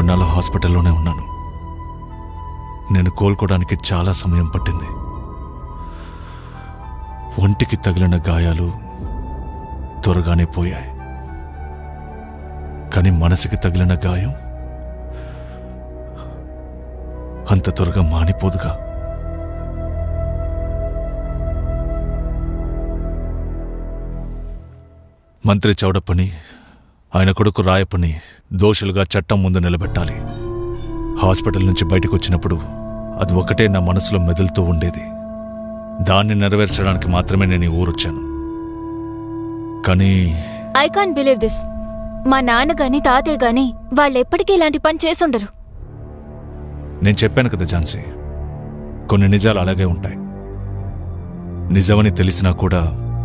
కొన్నాళ్ళు హాస్పిటల్లోనే ఉన్నాను నేను కోలుకోవడానికి చాలా సమయం పట్టింది ఒంటికి తగిలిన గాయాలు త్వరగానే పోయాయి కానీ మనసుకి తగిలిన గాయం అంత త్వరగా మానిపోదుగా మంత్రి చౌడప్పని ఆయన కొడుకు రాయప్పని దోషులుగా చట్టం ముందు నిలబెట్టాలి హాస్పిటల్ నుంచి బయటకు వచ్చినప్పుడు అది ఒకటే నా మనసులో మెదులుతూ ఉండేది దాన్ని నెరవేర్చడానికి మాత్రమే నేను ఈ ఊరొచ్చాను కానీ ఐ కాన్ బిలీవ్ దిస్ మా నాన్న గాని తాతయ్య గాని వాళ్ళెప్పటికీ ఇలాంటి పని చేసుండరు నేను చెప్పాను కదా ఝాన్సీ కొన్ని నిజాలు అలాగే ఉంటాయి నిజమని తెలిసినా కూడా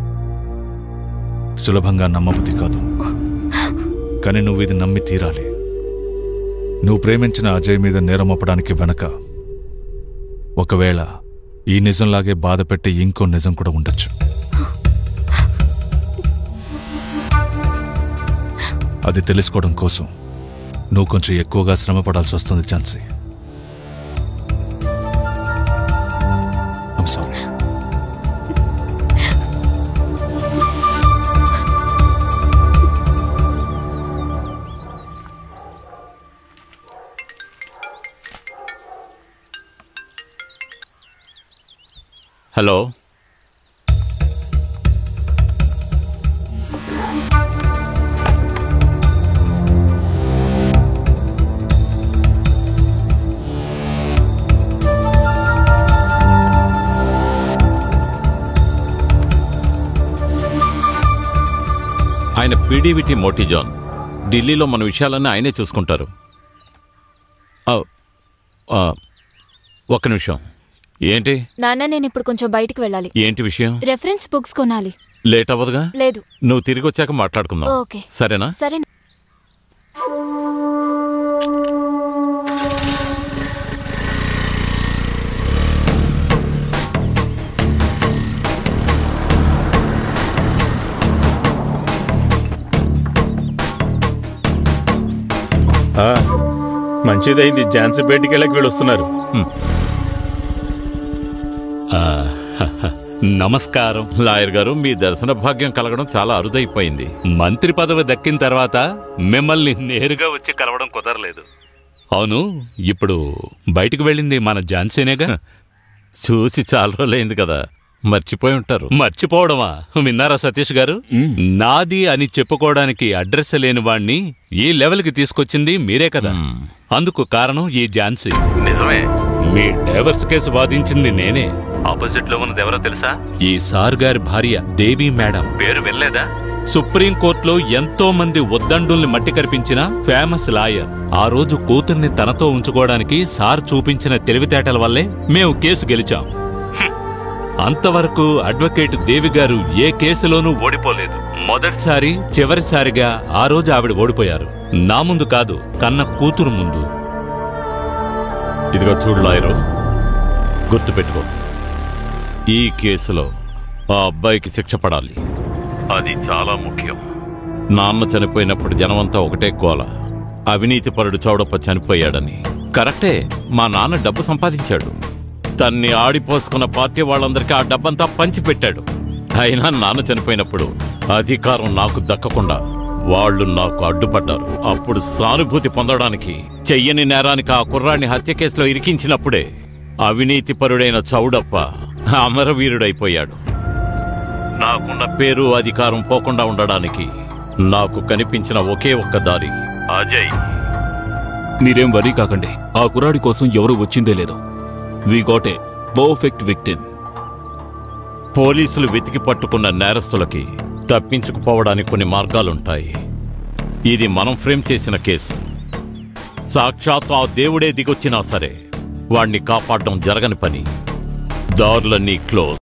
సులభంగా నమ్మబుద్ధి కాదు కానీ నువ్వు ఇది నమ్మి తీరాలి నువ్వు ప్రేమించిన అజయ్ మీద నేరమొప్పడానికి వెనక ఒకవేళ ఈ నిజంలాగే బాధ పెట్టి ఇంకో నిజం కూడా ఉండొచ్చు అది తెలుసుకోవడం కోసం నువ్వు కొంచెం ఎక్కువగా శ్రమ పడాల్సి వస్తుంది ఝాన్సీ I'm sorry. హలో ఆయన పీడీవిటీ మోటిజాన్ ఢిల్లీలో మన విషయాలన్నీ ఆయనే చూసుకుంటారు ఆ, ఆ, ఒక్క నిమిషం ఏంటి నాన్న నేను ఇప్పుడు కొంచెం బయటికి వెళ్ళాలి ఏంటి విషయం రెఫరెన్స్ బుక్స్ కొనాలి లేట్ అవ్వదుగా లేదు నువ్వు తిరిగి వచ్చాక మాట్లాడుకుందాం ఓకే. సరేనా సరే ఆ, మంచిదైంది ఝాన్సీ బయటికి వెళ్ళకి వీళ్ళు వస్తున్నారు నమస్కారం లాయర్ గారు మీ దర్శన భాగ్యం కలగడం చాలా అరుదైపోయింది మంత్రి పదవి దక్కిన తర్వాత మిమ్మల్ని నేరుగా వచ్చి కలవడం కుదరలేదు అవును ఇప్పుడు బయటికి వెళ్ళింది మన ఝాన్సీనేగా చూసి చాలా రోజులైంది కదా మర్చిపోయి ఉంటారు మర్చిపోవడమా విన్నారా సతీష్ గారు నాది అని చెప్పుకోవడానికి అడ్రస్ లేని వాణ్ణి ఈ లెవెల్కి తీసుకొచ్చింది మీరే కదా అందుకు కారణం ఈ ఝాన్సీ నిజమే మీ డైవర్స్ కేసు వాదించింది నేనే ఆపోజిట్ లో ఉన్నది ఎవరో తెలుసా ఈ సార్ గారి భార్య దేవి మేడం పేరు వెళ్ళలేదా సుప్రీం కోర్టులో ఎంతో మంది ఉద్దండుల్ని మట్టి కరిపించిన ఫేమస్ లాయర్ ఆ రోజు కూతుర్ని తనతో ఉంచుకోవడానికి సార్ చూపించిన తెలివితేటల వల్లే మేము కేసు గెలిచాం హ్మ్. అంతవరకు అడ్వకేట్ దేవి గారు ఏ కేసులోనూ ఓడిపోలేదు మొదటిసారి చివరిసారిగా ఆ రోజు ఆవిడ ఓడిపోయారు నా ముందు కాదు కన్న కూతురు ముందు ఇదిగో చూడు లాయరు గుర్తుపెట్టుకో ఈ కేసులో ఆ అబ్బాయికి శిక్ష పడాలి అది చాలా ముఖ్యం నాన్న చనిపోయినప్పుడు జనమంతా ఒకటే గోల అవినీతిపరుడు చౌడప్ప చనిపోయాడని కరెక్టే మా నాన్న డబ్బు సంపాదించాడు తన్ని ఆడిపోసుకున్న పార్టీ వాళ్ళందరికీ ఆ డబ్బంతా పంచిపెట్టాడు అయినా నాన్న చనిపోయినప్పుడు అధికారం నాకు దక్కకుండా వాళ్ళు నాకు అడ్డుపడ్డారు అప్పుడు సానుభూతి పొందడానికి చెయ్యని నేరానికి ఆ కుర్రాన్ని హత్య కేసులో ఇరికించినప్పుడే అవినీతిపరుడైన చౌడప్ప అమరవీరుడైపోయాడు నాకున్న పేరు అధికారం పోకుండా ఉండడానికి నాకు కనిపించిన ఒకే ఒక్క దారి అజయ్ మీరేం వరీ కాకండి ఆ కుర్రాడి కోసం ఎవరు వచ్చిందే లేదు we got a perfect victim పోలీసులు వెతికి పట్టుకున్న నేరస్తులకి తప్పించుకుపోవడానికి కొన్ని మార్గాలుంటాయి ఇది మనం ఫ్రేమ్ చేసిన కేసు సాక్షాత్తు ఆ దేవుడే దిగొచ్చినా సరే వాణ్ణి కాపాడడం జరగని పని దారులన్నీ క్లోజ్